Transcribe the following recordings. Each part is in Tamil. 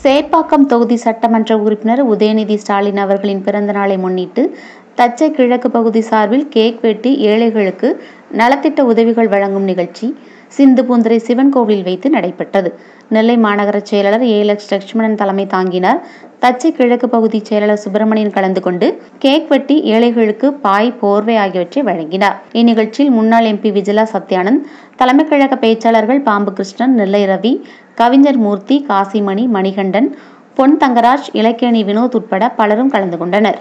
சேப்பாக்கம் தொகுதி சட்டமன்ற உறுப்பினர் உதயநிதி ஸ்டாலின் அவர்களின் பிறந்த நாளை முன்னிட்டு தச்சை கிழக்கு பகுதி சார்பில் கேக் வெட்டி ஏழைகளுக்கு நலத்திட்ட உதவிகள் வழங்கும் நிகழ்ச்சி சிந்துபூந்துரை சிவன் கோவிலில் வைத்து நடைபெற்றது நெல்லை மாநகர செயலாளர் ஏலக்ஸ் லட்சுமணன் தலைமை தாங்கினார் தச்சை கிழக்கு பகுதி செயலாளர் சுப்பிரமணியன் கலந்து கொண்டு கேக் வெட்டி ஏழைகளுக்கு பாய் போர்வை ஆகியவற்றை வழங்கினார் இந்நிகழ்ச்சியில் முன்னாள் எம்பி விஜிலா சத்யானந்த் தலைமை கழக பேச்சாளர்கள் பாம்பு கிருஷ்ணன் நெல்லை ரவி கவிஞர் மூர்த்தி காசிமணி மணிகண்டன் பொன் தங்கராஜ் இலக்கியணி வினோத் உட்பட பலரும் கலந்து கொண்டனர்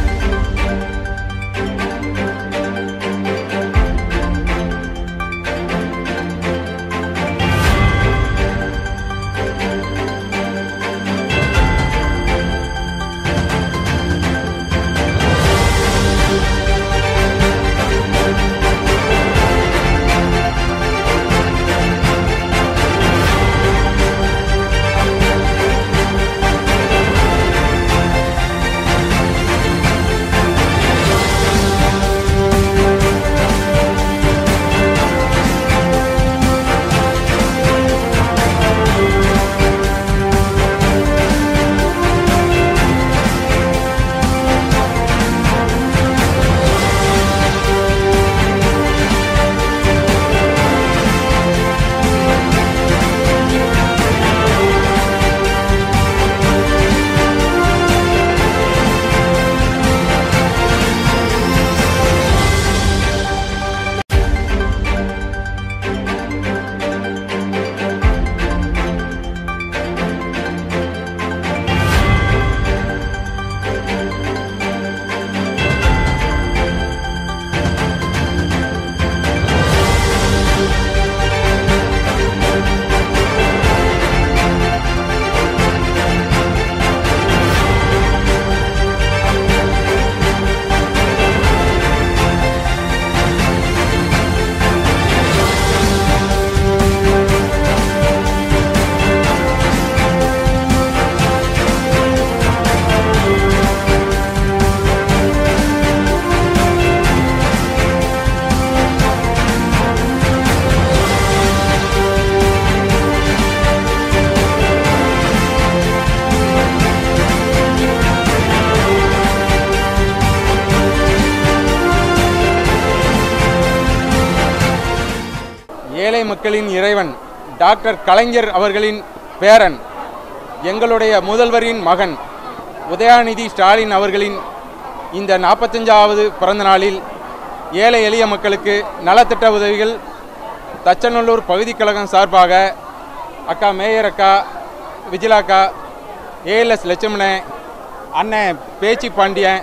ஏழை மக்களின் இறைவன் டாக்டர் கலைஞர் அவர்களின் பேரன் எங்களுடைய முதல்வரின் மகன் உதயாநிதி ஸ்டாலின் அவர்களின் இந்த நாற்பத்தஞ்சாவது பிறந்த நாளில் ஏழை எளிய மக்களுக்கு நலத்திட்ட உதவிகள் தச்சநல்லூர் பகுதி கழகம் சார்பாக அக்கா மேயர் அக்கா விஜிலாக்கா ஏஎல்எஸ் லட்சுமணன் அண்ணன் பேச்சி பாண்டியன்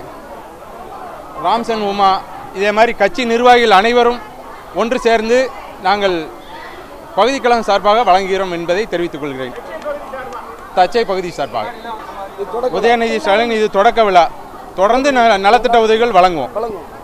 ராம்சன் உமா இதே மாதிரி கட்சி நிர்வாகிகள் அனைவரும் ஒன்று சேர்ந்து நாங்கள் பகுதி கழகம் சார்பாக வழங்குகிறோம் என்பதை தெரிவித்துக் கொள்கிறேன் தச்சை பகுதி சார்பாக உதயநிதி ஸ்டாலின் இது தொடக்க விழா தொடர்ந்து ந- நலத்திட்ட உதவிகள் வழங்குவோம்